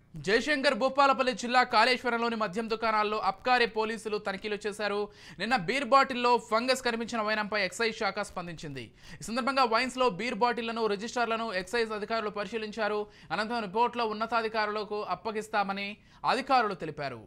జయశంకర్ భూపాలపల్లి జిల్లా కాళేశ్వరంలోని మద్యం దుకాణాల్లో అబ్కారీ పోలీసులు తనిఖీలు చేశారు నిన్న బీర్ బాటిల్లో ఫంగస్ కనిపించిన వైనంపై ఎక్సైజ్ శాఖ స్పందించింది ఈ సందర్భంగా వైన్స్లో బీర్ బాటిళ్లను రిజిస్టర్లను ఎక్సైజ్ అధికారులు పరిశీలించారు అనంతరం రిపోర్ట్లో ఉన్నతాధికారులకు అప్పగిస్తామని అధికారులు తెలిపారు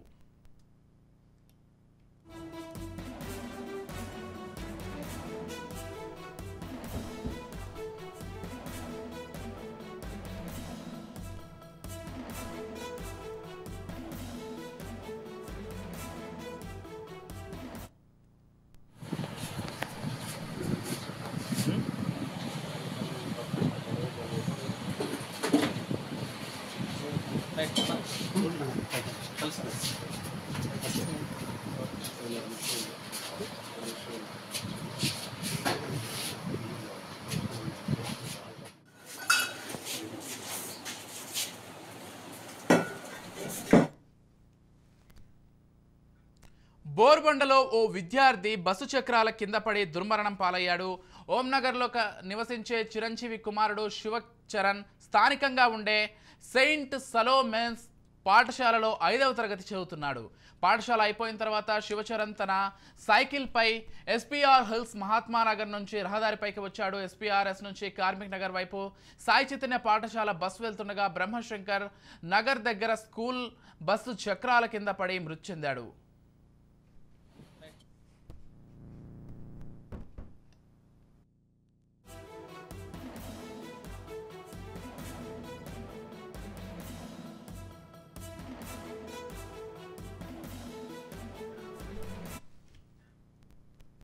బోర్బండలో ఓ విద్యార్థి బస్సు చక్రాల కింద పడి దుర్మరణం పాలయ్యాడు ఓంనగర్లో క- నివసించే చిరంజీవి కుమారుడు శివచరణ్ స్థానికంగా ఉండే సెయింట్ సలోమెన్స్ పాఠశాలలో ఐదవ తరగతి చదువుతున్నాడు పాఠశాల అయిపోయిన తర్వాత శివచరణ్ తన సైకిల్పై ఎస్పీఆర్ హిల్స్ మహాత్మానగర్ నుంచి రహదారిపైకి వచ్చాడు ఎస్పీఆర్ఎస్ నుంచి కార్మిక్ నగర్ వైపు సాయి చైతన్య పాఠశాల బస్సు వెళ్తుండగా బ్రహ్మశంకర్ నగర్ దగ్గర స్కూల్ బస్సు చక్రాల కింద పడి మృతి చెందాడు